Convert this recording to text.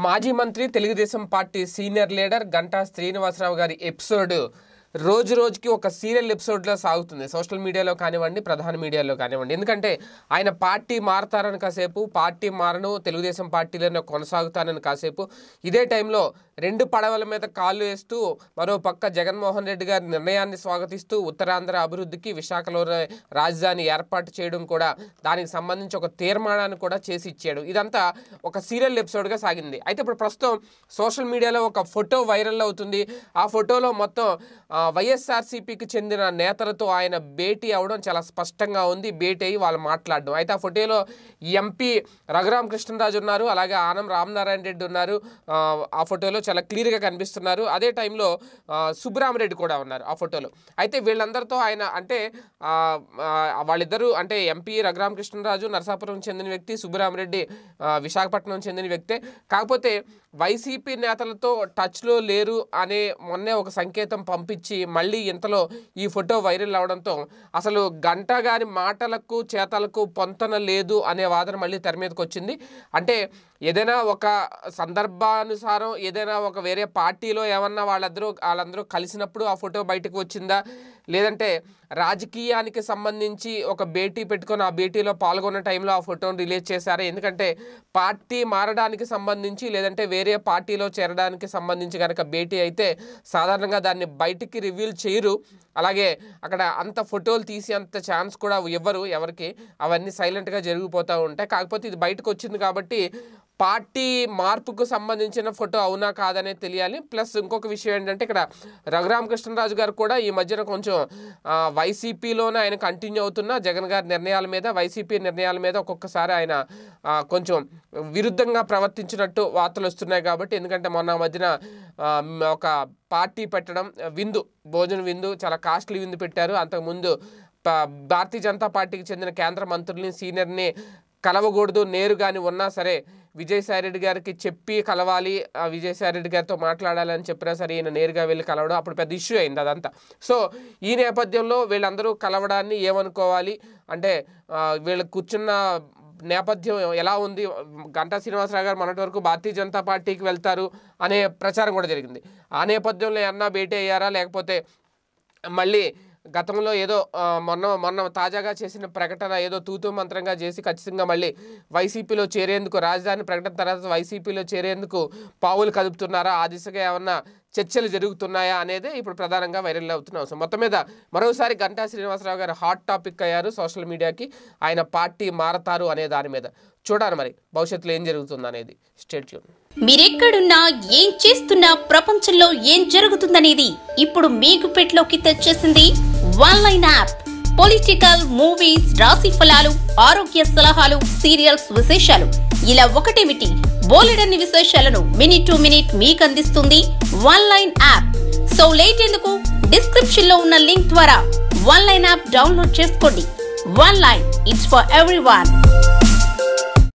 మాజీ మంత్రి Telugu Desam party senior leader Ganta Srinivasa Rao గారి ఎపిసోడ్ రోజు రోజుకి ఒక సీరియల్ ఎపిసోడ్లో సాగుతుంది సోషల్ మీడియాలో కానివ్వండి ప్రధాన మీడియాలో కానివ్వండి ఎందుకంటే ఆయన పార్టీ మారతారని కాసేపు పార్టీ మారను తెలుగుదేశం పార్టీలోనే కొనసాగుతానని కాసేపు ఇదే టైంలో రెండు పడవల మీద కాళ్ళు వేస్తూ మరో పక్క జగన్మోహన్ రెడ్డి గారి నిర్ణయాన్ని స్వాగతిస్తూ ఉత్తరాంధ్ర అభివృద్ధికి విశాఖలో ర- రాజధాని ఏర్పాటు చేయడం కూడా దానికి సంబంధించి ఒక తీర్మానాన్ని కూడా చేసి ఇచ్చాడు ఇదంతా ఒక సీరియల్ ఎపిసోడ్గా సాగింది అయితే ఇప్పుడు ప్రస్తుతం సోషల్ మీడియాలో ఒక ఫోటో వైరల్ అవుతుంది ఆ ఫోటోలో మొత్తం ఆ, వైఎస్ఆర్సీపీకి చెందిన నేతలతో ఆయన భేటీ అవడం చాలా స్పష్టంగా ఉంది భేటీ అయ్యి వాళ్ళు మాట్లాడడం అయితే ఆ ఫోటోలో ఎంపీ రఘురామ కృష్ణరాజు ఉన్నారు అలాగే ఆనం రామనారాయణ రెడ్డి ఉన్నారు ఆ, ఆ ఫోటోలో చాలా క్లియర్గా కనిపిస్తున్నారు అదే టైంలో ఆ, సుబ్బరామరెడ్డి కూడా ఉన్నారు ఆ ఫోటోలో అయితే వీళ్ళందరితో ఆయన అంటే ఆ, ఆ, వాళ్ళిద్దరూ అంటే ఎంపీ రఘురామ కృష్ణరాజు నరసాపురం చెందిన వ్యక్తి సుబ్బరామరెడ్డి ఆ, విశాఖపట్నం చెందిన వ్యక్తే కాకపోతే వైసీపీ నేతలతో టచ్లో లేరు అనే మొన్నే ఒక సంకేతం పంపించి మళ్ళీ ఇంతలో ఈ ఫోటో వైరల్ అవడంతో అసలు గంట గారి మాటలకు చేతలకు పొంతన లేదు అనే వాదన మళ్ళీ తెర మీదకి వచ్చింది అంటే ఏదైనా ఒక సందర్భానుసారం ఏదైనా ఒక వేరే పార్టీలో ఏమన్నా వాళ్ళందరూ వాళ్ళందరూ కలిసినప్పుడు ఆ ఫోటో బయటకు వచ్చిందా లేదంటే రాజకీయానికి సంబంధించి ఒక భేటీ పెట్టుకొని ఆ భేటీలో పాల్గొన్న టైంలో ఆ ఫోటోను రిలీజ్ చేశారు ఎందుకంటే పార్టీ మారడానికి సంబంధించి లేదంటే వేరే పార్టీలో చేరడానికి సంబంధించి కనుక భేటీ అయితే సాధారణంగా దాన్ని బయటికి రివీల్ చేయరు అలాగే అక్కడ అంత ఫోటోలు తీసి అంత ఛాన్స్ కూడా ఇవ్వరు ఎవరికి అవన్నీ సైలెంట్గా జరిగిపోతూ ఉంటాయి కాకపోతే ఇది బయటకు వచ్చింది కాబట్టి పార్టీ మార్పుకు సంబంధించిన ఫోటో అవునా కాదనే తెలియాలి ప్లస్ ఇంకొక విషయం ఏంటంటే ఇక్కడ రఘురామకృష్ణరాజు గారు కూడా ఈ మధ్యన కొంచెం ఆ, వైసీపీలోనే ఆయన కంటిన్యూ అవుతున్న జగన్ గారి నిర్ణయాల మీద వైసీపీ నిర్ణయాల మీద ఒక్కొక్కసారి ఆయన ఆ, కొంచెం విరుద్ధంగా ప్రవర్తించినట్టు వార్తలు వస్తున్నాయి కాబట్టి ఎందుకంటే మొన్న మధ్యన ఆ, మ్, ఒక పార్టీ పెట్టడం విందు భోజన విందు చాలా కాస్ట్లీ విందు పెట్టారు అంతకుముందు ప- భారతీయ జనతా పార్టీకి చెందిన కేంద్ర మంత్రుల్ని సీనియర్ని కలవకూడదు నేరుగాని ఉన్నా సరే విజయసాయి రెడ్డి గారికి చెప్పి కలవాలి ఆ విజయసాయి రెడ్డి గారితో మాట్లాడాలని చెప్పినా సరే ఈయన నేరుగా వెళ్ళి కలవడం అప్పుడు పెద్ద ఇష్యూ అయింది అదంతా సో ఈ నేపథ్యంలో వీళ్ళందరూ కలవడాన్ని ఏమనుకోవాలి అంటే ఆ, వీళ్ళు కూర్చున్న నేపథ్యం ఎలా ఉంది గంటా శ్రీనివాసరావు గారు మొన్నటి వరకు భారతీయ జనతా పార్టీకి వెళ్తారు అనే ప్రచారం కూడా జరిగింది ఆ నేపథ్యంలో ఏమన్నా భేటీ అయ్యారా లేకపోతే మళ్ళీ గతంలో ఏదో ఆ, మొన్న మొన్న తాజాగా చేసిన ప్రకటన ఏదో తూతూ మంత్రంగా చేసి ఖచ్చితంగా మళ్ళీ వైసీపీలో చేరేందుకు రాజధాని ప్రకటన తర్వాత వైసీపీలో చేరేందుకు పావులు కదుపుతున్నారా ఆ దిశగా ఏమన్నా చర్చలు జరుగుతున్నాయా అనేది ఇప్పుడు ప్రధానంగా వైరల్ అవుతున్న అవసరం మొత్తం మీద మరోసారి గంటా శ్రీనివాసరావు గారు హాట్ టాపిక్ అయ్యారు సోషల్ మీడియాకి ఆయన పార్టీ మారతారు అనే దాని మీద చూడాలి మరి భవిష్యత్తులో ఏం జరుగుతుంది అనేది స్టేట్ ట్యూన్ మీరెక్కడున్నా ఏం చేస్తున్నా ప్రపంచంలో ఏం జరుగుతుందనేది ఇప్పుడు మీకు పెట్లోకి తెచ్చేసింది one line app political movies రాశి ఫలాలు ఆరోగ్య సలహాలు సీరియల్స్ విశేషాలు ఇలా ఒకటేమిటి బోలెడన్ని విశేషాలను మినిట్ టు మినిట్ మీకు అందిస్తుంది one line app so late ఎందుకు డిస్క్రిప్షన్ లో ఉన్న లింక్ ద్వారా వన్ లైన్ యాప్ డౌన్లోడ్ చేసుకోండి one line it's for every